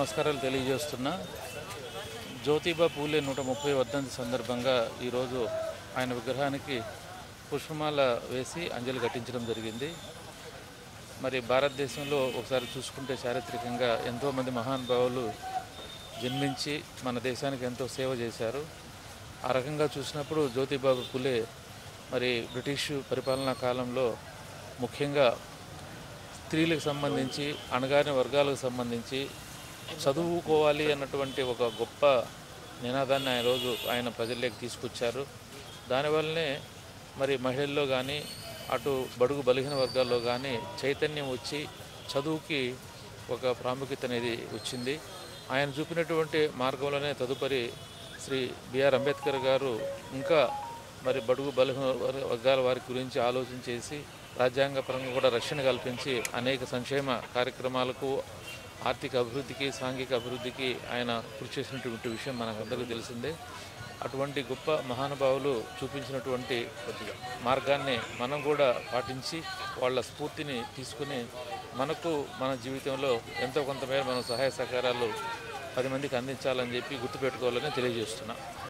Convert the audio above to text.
నమస్కారాలు తెలియజేస్తున్నా జ్యోతిబా పూలే నూట ముప్పై వర్ధంతి సందర్భంగా ఈరోజు ఆయన విగ్రహానికి పుష్పమాల వేసి అంజలి ఘటించడం జరిగింది మరి భారతదేశంలో ఒకసారి చూసుకుంటే చారిత్రకంగా ఎంతోమంది మహానుభావులు జన్మించి మన దేశానికి ఎంతో సేవ చేశారు ఆ రకంగా చూసినప్పుడు జ్యోతిబాబు పులే మరి బ్రిటిష్ పరిపాలనా కాలంలో ముఖ్యంగా స్త్రీలకు సంబంధించి అణగారిన వర్గాలకు సంబంధించి చదువుకోవాలి అన్నటువంటి ఒక గొప్ప నినాదాన్ని ఆయన రోజు ఆయన ప్రజల్లోకి తీసుకొచ్చారు దానివల్లనే మరి మహిళల్లో కానీ అటు బడుగు బలహీన వర్గాల్లో కానీ చైతన్యం వచ్చి చదువుకి ఒక ప్రాముఖ్యత అనేది వచ్చింది ఆయన చూపినటువంటి మార్గంలోనే తదుపరి శ్రీ బిఆర్ అంబేద్కర్ గారు ఇంకా మరి బడుగు బలహీన వర్- వర్గాల వారి గురించి ఆలోచన చేసి రాజ్యాంగపరంగా కూడా రక్షణ కల్పించి అనేక సంక్షేమ కార్యక్రమాలకు ఆర్థిక అభివృద్ధికి సాంఘిక అభివృద్ధికి ఆయన కృషి చేసినటువంటి విషయం మనకందరికీ తెలిసిందే అటువంటి గొప్ప మహానుభావులు చూపించినటువంటి మార్గాన్ని మనం కూడా పాటించి వాళ్ళ స్ఫూర్తిని తీసుకుని మనకు మన జీవితంలో ఎంతో కొంతమేర మనం సహాయ సహకారాలు పది మందికి అందించాలని చెప్పి గుర్తుపెట్టుకోవాలని తెలియజేస్తున్నా